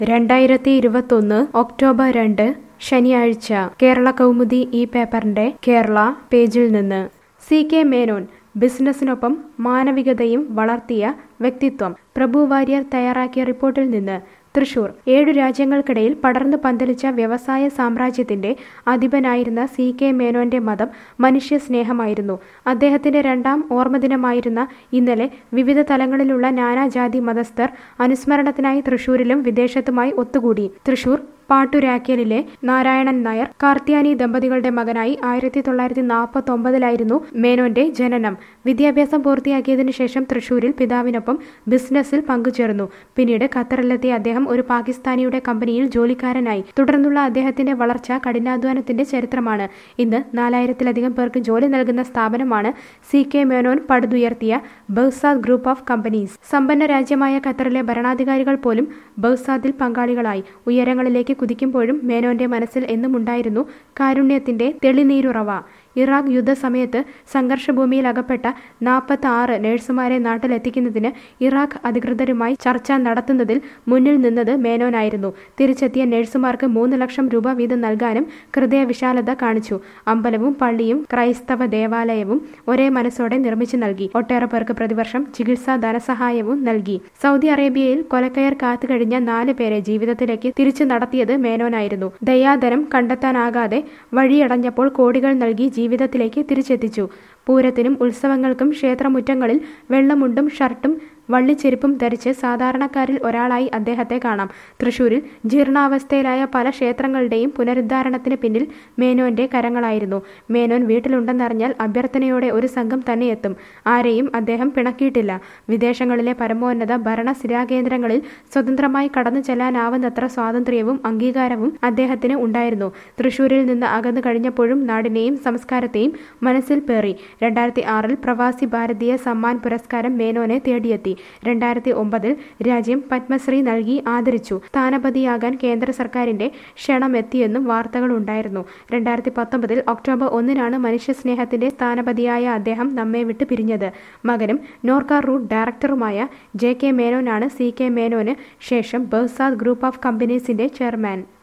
രണ്ടായിരത്തി ഇരുപത്തൊന്ന് ഒക്ടോബർ രണ്ട് ശനിയാഴ്ച കേരള കൗമുദി ഈ പേപ്പറിന്റെ കേരള പേജിൽ നിന്ന് സി കെ മേനോൻ ബിസിനസിനൊപ്പം മാനവികതയും വളർത്തിയ വ്യക്തിത്വം പ്രഭു വാര്യർ തയ്യാറാക്കിയ റിപ്പോർട്ടിൽ നിന്ന് തൃശൂർ ഏഴു രാജ്യങ്ങൾക്കിടയിൽ പടർന്നു പന്തലിച്ച വ്യവസായ സാമ്രാജ്യത്തിന്റെ അധിപനായിരുന്ന സി കെ മേനോന്റെ മതം മനുഷ്യ സ്നേഹമായിരുന്നു അദ്ദേഹത്തിന്റെ രണ്ടാം ഓർമ്മദിനമായിരുന്ന ഇന്നലെ വിവിധ തലങ്ങളിലുള്ള നാനാജാതി മതസ്ഥർ അനുസ്മരണത്തിനായി തൃശൂരിലും വിദേശത്തുമായി ഒത്തുകൂടി തൃശൂർ പാട്ടുരാക്കലിലെ നാരായണൻ നായർ കാർത്തിയാനി ദമ്പതികളുടെ മകനായി ആയിരത്തി തൊള്ളായിരത്തി നാൽപ്പത്തി ഒമ്പതിലായിരുന്നു മേനോന്റെ ജനനം വിദ്യാഭ്യാസം പൂർത്തിയാക്കിയതിനു ശേഷം തൃശൂരിൽ പിതാവിനൊപ്പം ബിസിനസ്സിൽ പങ്കുചേർന്നു പിന്നീട് ഖത്തറിലെത്തിയ അദ്ദേഹം ഒരു പാകിസ്ഥാനിയുടെ കമ്പനിയിൽ ജോലിക്കാരനായി തുടർന്നുള്ള അദ്ദേഹത്തിന്റെ വളർച്ച കഠിനാധ്വാനത്തിന്റെ ചരിത്രമാണ് ഇന്ന് നാലായിരത്തിലധികം പേർക്ക് ജോലി നൽകുന്ന സ്ഥാപനമാണ് സി കെ മേനോൻ പടുതുയർത്തിയ ബൗസാദ് ഗ്രൂപ്പ് ഓഫ് കമ്പനീസ് സമ്പന്ന രാജ്യമായ ഖത്തറിലെ ഭരണാധികാരികൾ പോലും ബൗസാദിൽ പങ്കാളികളായി ഉയരങ്ങളിലേക്ക് കുതിക്കുമ്പോഴും മേനോന്റെ മനസ്സിൽ എന്നും ഉണ്ടായിരുന്നു കാരുണ്യത്തിന്റെ തെളിനീരുറവ ഇറാഖ് യുദ്ധസമയത്ത് സംഘർഷഭൂമിയിൽ അകപ്പെട്ട നാൽപ്പത്തി ആറ് നഴ്സുമാരെ നാട്ടിലെത്തിക്കുന്നതിന് ഇറാഖ് അധികൃതരുമായി ചർച്ച നടത്തുന്നതിൽ മുന്നിൽ നിന്നത് മേനോനായിരുന്നു തിരിച്ചെത്തിയ നഴ്സുമാർക്ക് മൂന്ന് ലക്ഷം രൂപ വീതം നൽകാനും ഹൃദയവിശാലത കാണിച്ചു അമ്പലവും പള്ളിയും ക്രൈസ്തവ ദേവാലയവും ഒരേ മനസ്സോടെ നിർമ്മിച്ചു നൽകി ഒട്ടേറെ പേർക്ക് പ്രതിവർഷം ചികിത്സാ ധനസഹായവും നൽകി സൗദി അറേബ്യയിൽ കൊലക്കയർ കാത്തുകഴിഞ്ഞ നാല് പേരെ ജീവിതത്തിലേക്ക് തിരിച്ചു നടത്തിയത് മേനോനായിരുന്നു ദയാധനം കണ്ടെത്താനാകാതെ വഴിയടഞ്ഞപ്പോൾ കോടികൾ നൽകി ജീവിതത്തിലേക്ക് തിരിച്ചെത്തിച്ചു പൂരത്തിനും ഉത്സവങ്ങൾക്കും ക്ഷേത്രമുറ്റങ്ങളിൽ വെള്ളമുണ്ടും ഷർട്ടും വള്ളിച്ചെരുപ്പും ധരിച്ച് സാധാരണക്കാരിൽ ഒരാളായി അദ്ദേഹത്തെ കാണാം തൃശൂരിൽ ജീർണാവസ്ഥയിലായ പല ക്ഷേത്രങ്ങളുടെയും പുനരുദ്ധാരണത്തിന് പിന്നിൽ മേനോന്റെ കരങ്ങളായിരുന്നു മേനോൻ വീട്ടിലുണ്ടെന്നറിഞ്ഞാൽ അഭ്യർത്ഥനയോടെ ഒരു സംഘം തന്നെ എത്തും ആരെയും അദ്ദേഹം പിണക്കിയിട്ടില്ല വിദേശങ്ങളിലെ പരമോന്നത ഭരണ സ്ഥിരാകേന്ദ്രങ്ങളിൽ സ്വതന്ത്രമായി കടന്നു ചെല്ലാനാവുന്നത്ര സ്വാതന്ത്ര്യവും അംഗീകാരവും അദ്ദേഹത്തിന് ഉണ്ടായിരുന്നു തൃശൂരിൽ നിന്ന് അകന്നു കഴിഞ്ഞപ്പോഴും നാടിനെയും സംസ്കാരത്തെയും മനസ്സിൽ പേറി രണ്ടായിരത്തി ആറിൽ പ്രവാസി ഭാരതീയ സമ്മാൻ പുരസ്കാരം മേനോനെ തേടിയെത്തി രണ്ടായിരത്തി ഒമ്പതിൽ രാജ്യം പത്മശ്രീ നൽകി ആദരിച്ചു സ്ഥാനപതിയാകാൻ കേന്ദ്ര സർക്കാരിന്റെ ക്ഷണമെത്തിയെന്നും വാർത്തകളുണ്ടായിരുന്നു രണ്ടായിരത്തി പത്തൊമ്പതിൽ ഒക്ടോബർ ഒന്നിനാണ് മനുഷ്യസ്നേഹത്തിന്റെ സ്ഥാനപതിയായ അദ്ദേഹം നമ്മെ വിട്ട് പിരിഞ്ഞത് മകനും നോർക്ക റൂട്ട് ഡയറക്ടറുമായ ജെ കെ മേനോനാണ് സി കെ മേനോന് ശേഷം ബൗസാദ് ഗ്രൂപ്പ് ഓഫ് കമ്പനീസിന്റെ ചെയർമാൻ